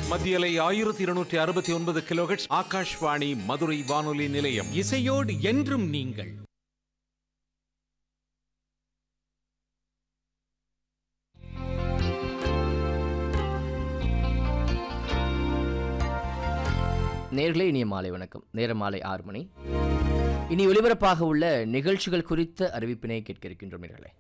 மத்தியலை ஆயிரத்தி இருநூற்றி அறுபத்தி ஒன்பது கிலோஹெட்ஸ் ஆகாஷ்வாணி மதுரை வானொலி நிலையம் இசையோடு என்றும் நீங்கள் நேர்களே இனிய மாலை வணக்கம் நேரம் மாலை ஆறு மணி இனி ஒலிபரப்பாக உள்ள நிகழ்ச்சிகள் குறித்த அறிவிப்பினை கேட்க இருக்கின்றோம் நேர்களே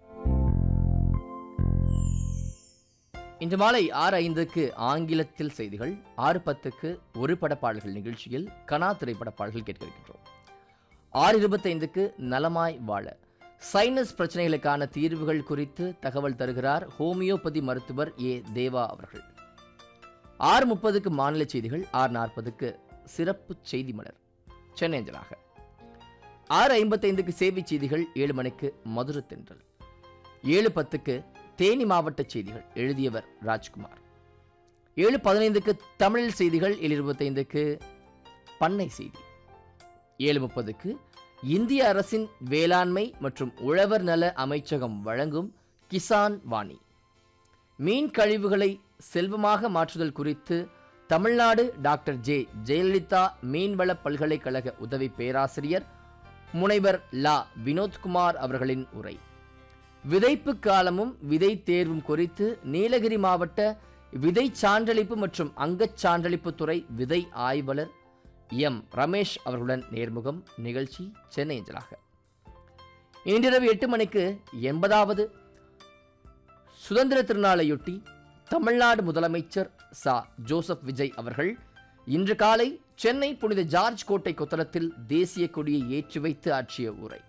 இன்று மாலை ஆறு ஐந்துக்கு ஆங்கிலத்தில் செய்திகள் ஆறு பத்துக்கு ஒரு படப்பாடல்கள் நிகழ்ச்சியில் கனா திரைப்பட பாடல்கள் கேட்க இருக்கின்றோம் ஆறு இருபத்தைந்துக்கு நலமாய் வாழ சைனஸ் பிரச்சனைகளுக்கான தீர்வுகள் குறித்து தகவல் தருகிறார் ஹோமியோபதி மருத்துவர் ஏ தேவா அவர்கள் ஆறு முப்பதுக்கு மாநில செய்திகள் ஆறு நாற்பதுக்கு சிறப்பு செய்தி மலர் சென்னை அஞ்சலாக ஆறு ஐம்பத்தைந்துக்கு சேவை செய்திகள் ஏழு மணிக்கு மதுரை தென்றல் ஏழு பத்துக்கு தேனி மாவட்ட செய்திகள் எழுதியவர் ராஜ்குமார் ஏழு பதினைந்துக்கு தமிழில் செய்திகள் ஏழு இருபத்தைந்துக்கு பண்ணை செய்தி ஏழு முப்பதுக்கு இந்திய அரசின் வேளாண்மை மற்றும் உழவர் நல அமைச்சகம் வழங்கும் கிசான் வாணி மீன் கழிவுகளை செல்வமாக மாற்றுதல் குறித்து தமிழ்நாடு டாக்டர் ஜே ஜெயலலிதா மீன்வள பல்கலைக்கழக உதவி பேராசிரியர் முனைவர் லா வினோத்குமார் அவர்களின் உரை விதைப்பு காலமும் விதை தேர்வும் குறித்து நீலகிரி மாவட்ட விதை சான்றளிப்பு மற்றும் அங்கச் சான்றளிப்பு துறை விதை ஆய்வாளர் எம் ரமேஷ் அவர்களுடன் நேர்முகம் நிகழ்ச்சி சென்னை அஞ்சலாக இன்றிரவு எட்டு மணிக்கு எண்பதாவது சுதந்திர திருநாளையொட்டி தமிழ்நாடு முதலமைச்சர் சா ஜோசப் விஜய் அவர்கள் இன்று காலை சென்னை புனித ஜார்ஜ் கோட்டை கொத்தளத்தில் தேசிய கொடியை ஏற்றி வைத்து ஆற்றிய உரை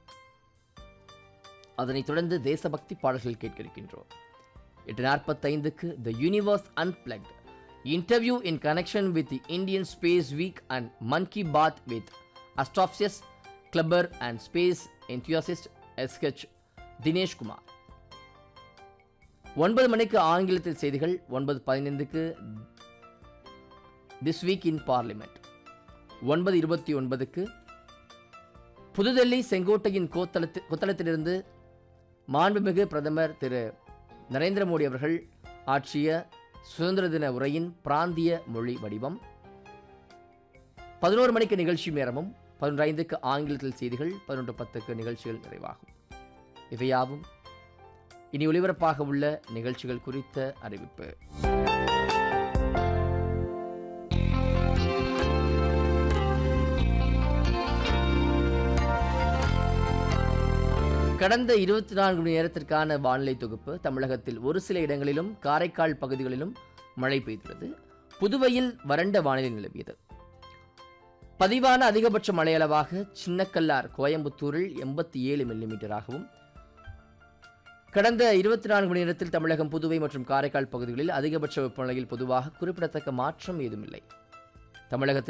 அதனைத் தொடர்ந்து தேசபக்தி பாடல்கள் கேட்க இருக்கின்றோம் எட்டு நாற்பத்தைந்துக்கு the universe unplugged interview in connection with the Indian space week and Mann Ki Baat with astrophysicist கிளப்பர் அண்ட் ஸ்பேஸ் என்தியாசிஸ்ட் எஸ்கெச் தினேஷ் குமார் ஒன்பது மணிக்கு ஆங்கிலத்தில் செய்திகள் ஒன்பது பதினைந்துக்கு திஸ் வீக் இன் பார்லிமெண்ட் ஒன்பது இருபத்தி ஒன்பதுக்கு புதுடெல்லி செங்கோட்டையின் கோத்தளத்து கொத்தளத்திலிருந்து மாண்புமிகு பிரதமர் திரு நரேந்திர மோடி அவர்கள் ஆற்றிய சுதந்திர தின உரையின் பிராந்திய மொழி வடிவம் பதினோரு மணிக்கு நிகழ்ச்சி நேரமும் பதினொன்று ஐந்துக்கு ஆங்கிலத்தில் செய்திகள் பதினொன்று பத்துக்கு நிகழ்ச்சிகள் நிறைவாகும் இவையாவும் இனி ஒளிபரப்பாக உள்ள நிகழ்ச்சிகள் குறித்த அறிவிப்பு கடந்த இருபத்தி நான்கு மணி நேரத்திற்கான வானிலை தொகுப்பு தமிழகத்தில் ஒரு சில இடங்களிலும் காரைக்கால் பகுதிகளிலும் மழை பெய்துள்ளது புதுவையில் வறண்ட வானிலை நிலவியது பதிவான அதிகபட்ச மழையளவாக சின்னக்கல்லார் கோயம்புத்தூரில் எண்பத்தி ஏழு மில்லிமீட்டராகவும் கடந்த இருபத்தி நான்கு மணி நேரத்தில் தமிழகம் புதுவை மற்றும் காரைக்கால் பகுதிகளில் அதிகபட்ச வெப்பநிலையில் பொதுவாக குறிப்பிடத்தக்க மாற்றம் ஏதுமில்லை தமிழகத்தில்